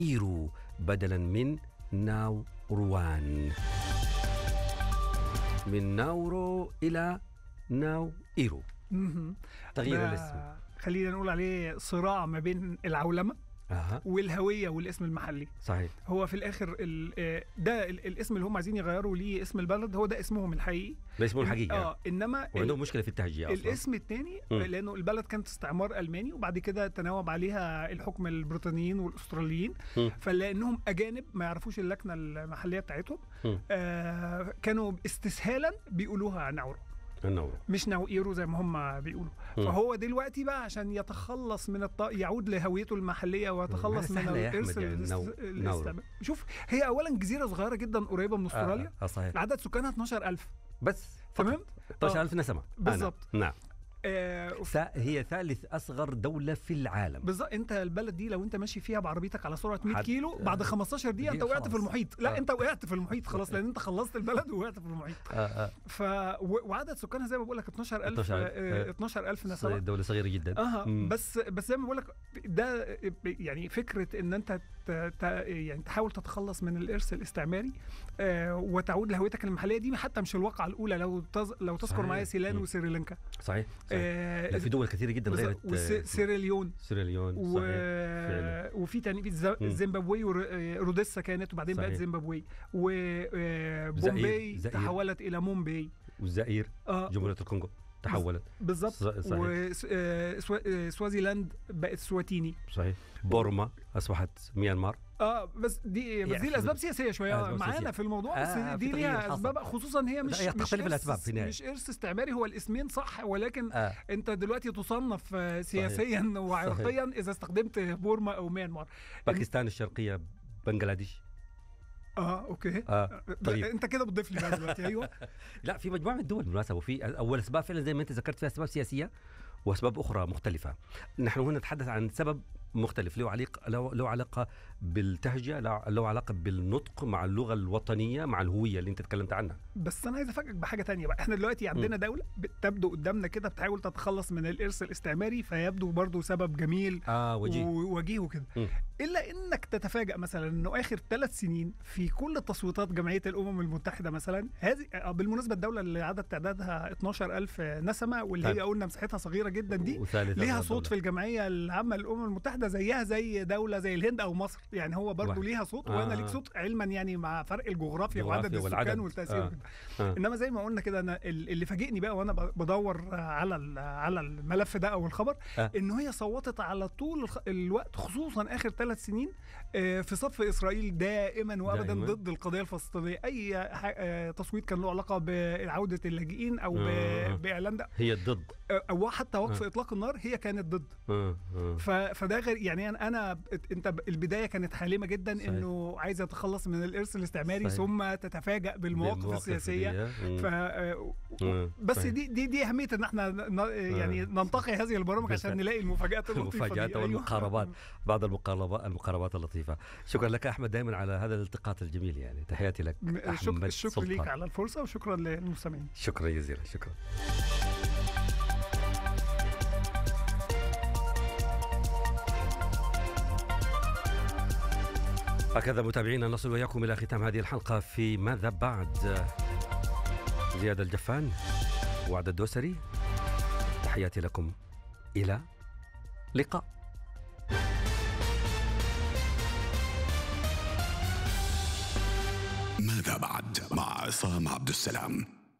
إيرو بدلا من ناوروان من ناورو إلى ناو إيرو مهم. تغيير ده الاسم خلينا نقول عليه صراع ما بين العولمه أها والهويه والاسم المحلي صحيح هو في الاخر ال- آه، ده ال- الاسم اللي هم عايزين يغيروا ليه اسم البلد هو ده اسمهم الحقيقي ده اسمه الحقيقي اه انما ال- وعندهم مشكلة في التهجئة أصلا الاسم الثاني مم. لانه البلد كانت استعمار الماني وبعد كده تناوب عليها الحكم البريطانيين والاستراليين مم. فلانهم اجانب ما يعرفوش اللكنه المحليه بتاعتهم مم. آه كانوا استسهالا بيقولوها ناورو النورو مش ناويرو زي ما هم بيقولوا مم. فهو دلوقتي بقى عشان يتخلص من الط... يعود لهويته المحليه ويتخلص ما من سهلة يا الارث أحمد يعني الاس- نو- نورو. الاستعمار. شوف هي اولا جزيره صغيره جدا قريبه من استراليا آه, آه صحيح عدد سكانها 12000 بس تمام 12000 نسمة أنا. بالظبط. نعم آه سا- هي ثالث أصغر دولة في العالم بالظبط انت البلد دي لو انت ماشي فيها بعربيتك على سرعه 100 حد- كيلو بعد 15 دقيقه انت دقيقة وقعت في خلاص. المحيط لا آه. انت وقعت في المحيط خلاص لان انت خلصت البلد ووقعت في المحيط آه آه. ف و... وعدد سكانها زي ما بقول لك 12000 12,000. آه، 12000 نسمه دولة صغيرة جدا اها مم. بس بس زي ما بقول لك ده يعني فكره ان انت ت... ت... يعني تحاول تتخلص من الارث الاستعماري آه وتعود لهويتك المحليه دي حتى مش الواقعه الاولى لو تز... لو تذكر صحيح. معايا سيلان مم. وسريلانكا صحيح, صحيح. آه لا في دول كثيرة جدا غير وسيراليون سيراليون و... صحيح فعلا. وفي تاني في الز- مم. زيمبابوي وروديسا كانت وبعدين بقت صحيح. زيمبابوي وبومباي زائر- زائر. تحولت الى مومباي والزائر اه جمهورية الكونغو تحولت بالظبط ص- صحيح. وسوازيلاند بقت سواتيني صحيح بورما أصبحت ميانمار اه بس دي بس يعني دي الاسباب سياسيه شويه أسباب معانا سياسية. في الموضوع بس آه، دي في تغيير ليها حصل. اسباب خصوصا هي مش لا، هي مش تختلف إرث- الأسباب في النهاية. مش ارث استعماري هو الاسمين صح ولكن آه. انت دلوقتي تصنف آه، سياسيا وعرقيا اذا استخدمت بورما او ميانمار باكستان الشرقية بنغلاديش اه اوكي آه. طيب انت كده بتضيف لي بقى دلوقتي ايوه لا في مجموعه من الدول بالمناسبه وفي اول اسباب فعلا زي ما انت ذكرت فيها اسباب سياسيه واسباب اخرى مختلفه نحن هنا نتحدث عن سبب مختلف له عليق له, له علاقه بالتهجئه له له علاقه بالنطق مع اللغه الوطنيه مع الهويه اللي انت تكلمت عنها بس انا عايز افاجئك بحاجه تانية بقى احنا دلوقتي عندنا دوله بتبدو قدامنا كده بتحاول تتخلص من الارث الاستعماري فيبدو برضو سبب جميل اه وجيه ووجيه وكده مم. الا انك تتفاجأ مثلا انه اخر ثلاث سنين في كل تصويتات جمعيه الامم المتحده مثلا هذه آه، بالمناسبه الدوله اللي عدد تعدادها 12000 نسمه واللي طيب. هي قلنا مساحتها صغيره جدا دي وثالث ليها أصغر صوت في دولة. الجمعيه العامه للامم المتحده زيها زي دوله زي الهند او مصر يعني هو برضو واحد. ليها صوت آه. وانا ليك صوت علما يعني مع فرق الجغرافيا وعدد الجغرافيا السكان والعدد. والتاثير آه. وكده. آه. انما زي ما قلنا كده انا ال- اللي فاجئني بقى وانا ب- بدور على ال- على الملف ده او الخبر آه. ان هي صوتت على طول الخ- الوقت خصوصا اخر ثلاث سنين آه، في صف اسرائيل دائما وابدا دائماً. ضد القضيه الفلسطينيه اي ح- آه، تصويت كان له علاقه بعوده اللاجئين او ب- آه. باعلان ده هي ضد آه، او حتى وقف آه. اطلاق النار هي كانت ضد آه. آه. ف- فده غير يعني انا انا انت ب- البدايه كانت حالمه جدا صحيح. انه عايز يتخلص من الارث الاستعماري صحيح. ثم تتفاجأ بالمواقف بالمواقف السياسيه دي. مم. ف آه، مم. بس صحيح. دي دي دي اهميه ان احنا ن- يعني ننتقي هذه البرامج عشان بالفعل. نلاقي المفاجات اللطيفه دي. المفاجآت أيوة. والمقاربات بعض المقاربات المقاربات اللطيفه شكرا لك احمد دائما على هذا الالتقاط الجميل يعني تحياتي لك م- الشكر, أحمد الشكر سلطان. ليك على الفرصه وشكرا للمستمعين شكرا جزيلا شكرا هكذا متابعينا نصل وإياكم إلى ختام هذه الحلقة في ماذا بعد زياد الجفان وعد الدوسري تحياتي لكم إلى لقاء ماذا بعد مع عصام عبد السلام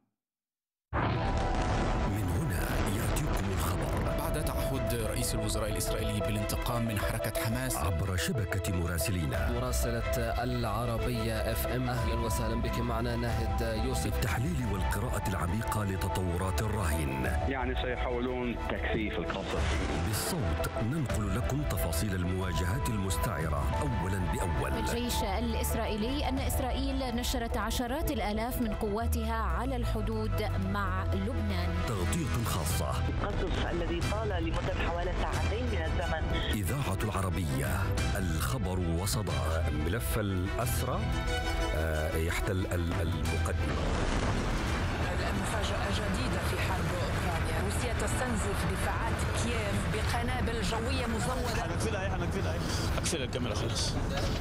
من هنا يأتيكم الخبر بعد تعهد رئيس الوزراء الإسرائيلي بالانتقام من حركة حماس عبر شبكة مراسلينا مراسلة العربية اف ام اهلا وسهلا بك معنا ناهد يوسف بالتحليل والقراءة العميقة لتطورات الراهن يعني سيحاولون تكثيف القصف بالصوت ننقل لكم تفاصيل المواجهات المستعرة أولا بأول الجيش الإسرائيلي أن إسرائيل نشرت عشرات الآلاف من قواتها على الحدود مع لبنان تغطية خاصة القصف الذي طال لمدة حوالي ساعتين من الزمن إذاعة العربية الخبر وصدى ملف الأسرى آه، يحتل ال- المقدمة المفاجأة جديدة في حرب أوكرانيا روسيا روسيا تستنزف دفاعات كييف بقنابل جوية مزودة حنقفلها هي حنقفلها هي اقفل الكاميرا خلاص